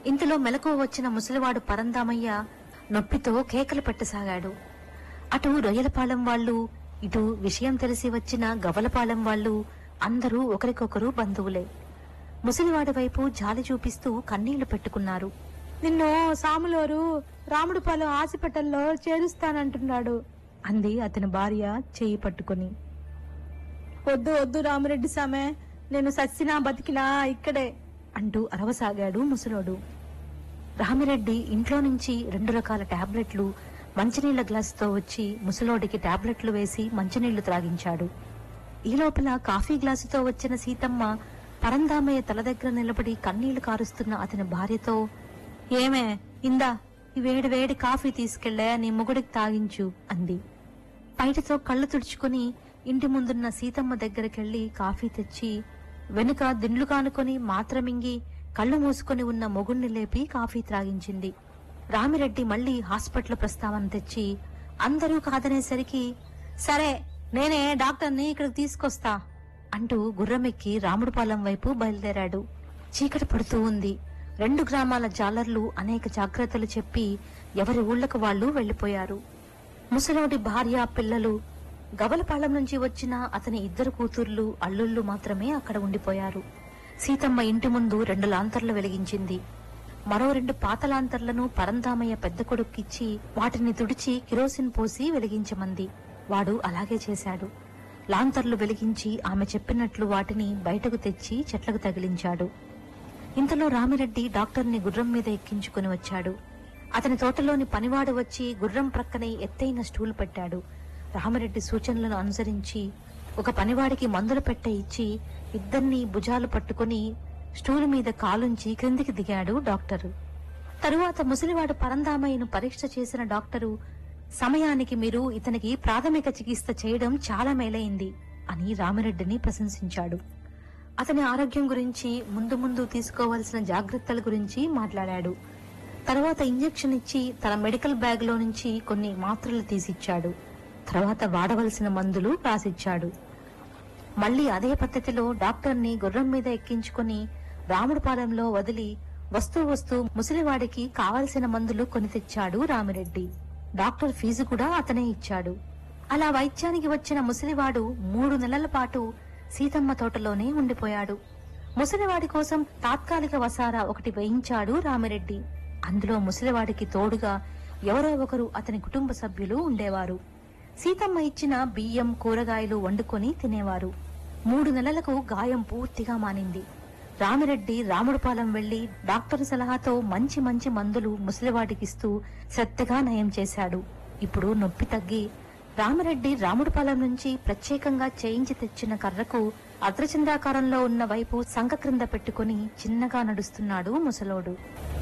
ఇంతలో మెలకువ వచ్చిన ముసలివాడు పరందామయ్య నొప్పితో కేకలు పెట్టసాగాడు అటు రొయ్యలపాలెం వాళ్ళు ఇటు విషయం తెలిసి వచ్చిన గవలపాలెం వాళ్ళు అందరూ ఒకరికొకరు బంధువులే ముసలివాడి వైపు జాలి చూపిస్తూ కన్నీళ్లు పెట్టుకున్నారు నిన్ను సాములోరు రాముడిపాలెం హాస్పిటల్లో చేరుస్తానంటున్నాడు అంది అతని భార్య చేయి పట్టుకుని వద్దు వద్దు రామిరెడ్డి సామె నేను సచ్చినా బతికినా ఇక్కడే అంటూ అరవసాగాడు ముసలోడు రామిరెడ్డి ఇంట్లో నుంచి రెండు రకాల టాబ్లెట్లు మంచినీళ్ల గ్లాసుతో వచ్చి ముసలోడికి టాబ్లెట్లు వేసి మంచినీళ్లు త్రాగించాడు ఈ లోపల కాఫీ గ్లాసుతో వచ్చిన సీతమ్మ పరందామయ్య తల దగ్గర నిలబడి కన్నీళ్లు కారుస్తున్న అతని భార్యతో ఏమే ఇందా ఈ వేడి వేడి కాఫీ తీసుకెళ్లే నీ మొగుడికి తాగించు అంది బయటతో కళ్ళు తుడుచుకుని ఇంటి ముందున్న సీతమ్మ దగ్గరికెళ్లి కాఫీ తెచ్చి వెనుక దిండ్లు కానుకొని మాత్రమింగి కళ్ళు మూసుకొని ఉన్న మొగుణ్ణి లేపి కాఫీ త్రాగించింది రామిరెడ్డి మళ్ళీ హాస్పిటల్ ప్రస్తావన తెచ్చి అందరూ కాదనేసరికి సరే నేనే డాక్టర్ని ఇక్కడికి తీసుకొస్తా అంటూ గుర్రమెక్కి రాముడిపాలెం వైపు బయలుదేరాడు చీకటి పడుతూ ఉంది రెండు గ్రామాల జాలర్లు అనేక జాగ్రత్తలు చెప్పి ఎవరి ఊళ్ళకు వాళ్ళు వెళ్లిపోయారు ముసలోడి భార్య పిల్లలు గవలపాలెం నుంచి వచ్చిన అతని ఇద్దరు కూతుర్లు అల్లుళ్ళు మాత్రమే అక్కడ ఉండిపోయారు సీతమ్మ ఇంటి ముందు రెండు లాంతర్లు వెలిగించింది మరో రెండు పాత లాంతర్లను పరంధామయ్య పెద్ద కొడుక్కిచ్చి వాటిని తుడిచి కిరోసిన్ పోసి వెలిగించమంది వాడు అలాగే చేశాడు లాంతర్లు వెలిగించి ఆమె చెప్పినట్లు వాటిని బయటకు తెచ్చి చెట్లకు తగిలించాడు ఇంతలో రామిరెడ్డి డాక్టర్ని గుర్రం మీద ఎక్కించుకుని వచ్చాడు అతని తోటలోని పనివాడు వచ్చి గుర్రం ప్రక్కనే ఎత్తైన స్టూల్ పెట్టాడు రామిరెడ్డి సూచనలను అనుసరించి ఒక పనివాడికి మందులు పెట్టే ఇచ్చి ఇద్దరిని భుజాలు పట్టుకుని స్టూల్ మీద కాలుంచి క్రిందికి దిగాడు డాక్టరు తరువాత ముసలివాడు పరందామయ్యను పరీక్ష చేసిన డాక్టరు సమయానికి మీరు ఇతనికి ప్రాథమిక చికిత్స చేయడం చాలా మేలైంది అని రామిరెడ్డిని ప్రశంసించాడు అతని ఆరోగ్యం గురించి ముందు ముందు తీసుకోవాల్సిన జాగ్రత్తల గురించి మాట్లాడాడు తర్వాత ఇంజెక్షన్ ఇచ్చి తన మెడికల్ బ్యాగ్ లో నుంచి కొన్ని మాత్రలు తీసిచ్చాడు తర్వాత వాడవలసిన మందులు రాసిచ్చాడు మళ్ళీ అదే పద్ధతిలో డాక్టర్ని గుర్రం మీద ఎక్కించుకుని రాముడిపాలెంలో వదిలి వస్తూ వస్తూ ముసలివాడికి కావలసిన మందులు కొని తెచ్చాడు రామిరెడ్డి డాక్టర్ ఫీజు కూడా అతనే ఇచ్చాడు అలా వైద్యానికి వచ్చిన ముసలివాడు మూడు నెలల పాటు సీతమ్మ తోటలోనే ఉండిపోయాడు ముసలివాడి కోసం తాత్కాలిక వసారా ఒకటి వేయించాడు రామిరెడ్డి అందులో ముసలివాడికి తోడుగా ఎవరో ఒకరు అతని కుటుంబ సభ్యులు ఉండేవారు సీతమ్మ ఇచ్చిన బియ్యం కూరగాయలు వండుకొని తినేవారు మూడు నెలలకు గాయం పూర్తిగా మానింది రామిరెడ్డి రాముడిపాలెం వెళ్లి డాక్టర్ సలహాతో మంచి మంచి మందులు ముసలివాడికిస్తూ శ్రద్ధగా నయం చేశాడు ఇప్పుడు నొప్పి తగ్గి రామిరెడ్డి రాముడిపాలెం నుంచి ప్రత్యేకంగా చేయించి తెచ్చిన కర్రకు అర్ధచంద్రాకారంలో ఉన్న వైపు సంక క్రింద పెట్టుకుని చిన్నగా నడుస్తున్నాడు ముసలోడు